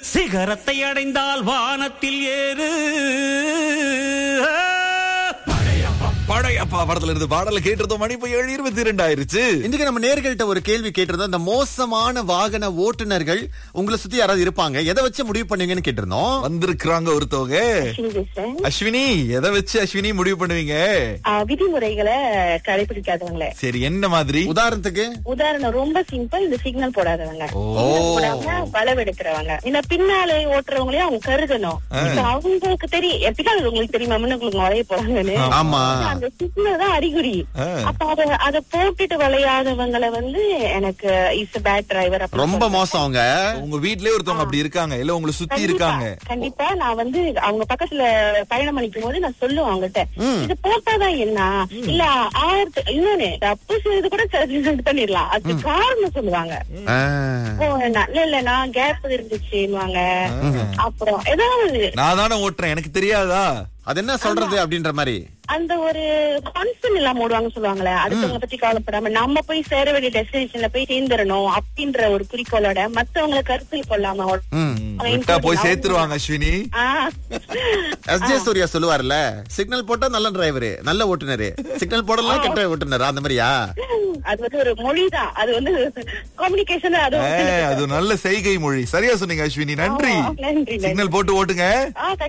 சிகரத்தை அடைந்தால் வானத்தில் ஏறு படையப்பா படத்துல இருந்து பாடல கேட்டிருந்தோம் மணி இப்போ ஏழு இருபத்தி ரெண்டு ஆயிருச்சு இன்றைக்கு நம்ம நேர்கள்ட்ட ஒரு கேள்வி கேட்டிருந்தோம் இந்த மோசமான வாகன ஓட்டுநர்கள் உங்களை சுத்தி யாராவது இருப்பாங்க எதை வச்சு முடிவு பண்ணுவீங்கன்னு கேட்டிருந்தோம் வந்திருக்கிறாங்க ஒருத்தவங்க பேசுறேன் அஸ்வினி எதை வச்சு அஸ்வினி முடிவு பண்ணுவீங்க ஆஹ் விதிமுறைகளை கடைபிடிக்காதவங்கள சரி என்ன மாதிரி உதாரணத்துக்கு உதாரணம் ரொம்ப சிம்பிள் இந்த சிக்னல் போடாதவங்க ஓ. சிக்னல் போடாம வளவெடுக்கிறவங்க இந்த பின்னாலே ஓட்டுறவங்களையும் அவங்க கருதணும் இப்ப அவங்களுக்கு தெரியும் என் பின்னால உங்களுக்கு தெரியுமா முன்னுக்கு வளைய போறாங்கன்னு ஆமா அந்த சிக்னல் தான் அறிகுறி ஆ. அப்ப அத அத போட்டுட்டு விளையாதவங்களை வந்து எனக்கு இஸ் பேட் டிரைவர் ரொம்ப மோசம் அவங்க உங்க வீட்லயே ஒருத்தவங்க அப்படி இருக்காங்க இல்ல உங்களை சுத்தி கண்டிப்பா, இருக்காங்க கண்டிப்பா நான் வந்து அவங்க பக்கத்துல பயணம் பண்ணிக்கும் போது நான் சொல்லுவேன் அவங்ககிட்ட இது போட்டாதான் என்ன இல்ல ஆயிரத்து இன்னொன்னு தப்பு செய்யறது கூட சரி பண்ணிடலாம் அதுக்கு காரணம் சொல்லுவாங்க ஆ. ஓ, நான் இல்ல இல்ல நான் கேப் இருந்துச்சுன்னுவாங்க அப்புறம் ஏதாவது நான் தானே ஓட்டுறேன் எனக்கு தெரியாதா அது என்ன சொல்றது அப்படின்ற மாதிரி அந்த ஒரு கான்சன் எல்லாம் ஓடுவாங்க சொல்லுவாங்களே அடுத்தவங்க பத்தி கவலைப்படாம நம்ம போய் சேர வேண்டிய டெஸ்டினேஷன்ல போய் சேர்ந்துடணும் அப்படின்ற ஒரு குறிக்கோளோட மத்தவங்களை கருத்தில் கொள்ளாம ஓட- ம். அவங்க விட்டா போய் including சேர்த்துருவாங்க அஸ்வினி ஆ. எஸ் ஜே சூர்யா சொல்லுவார்ல சிக்னல் போட்டா நல்ல டிரைவரு நல்ல ஓட்டுநரு சிக்னல் போடலாம் கெட்ட ஓட்டுநர் அந்த மாதிரியா அது வந்து ஒரு மொழிதான் அது வந்து கம்யூனிகேஷன் அது ஏ, அது நல்ல செய்கை மொழி சரியா சொன்னீங்க அஸ்வினி நன்றி ஆமா, நன்றி, நன்றி. சிக்னல் போட்டு ஓட்டுங்க ஆ,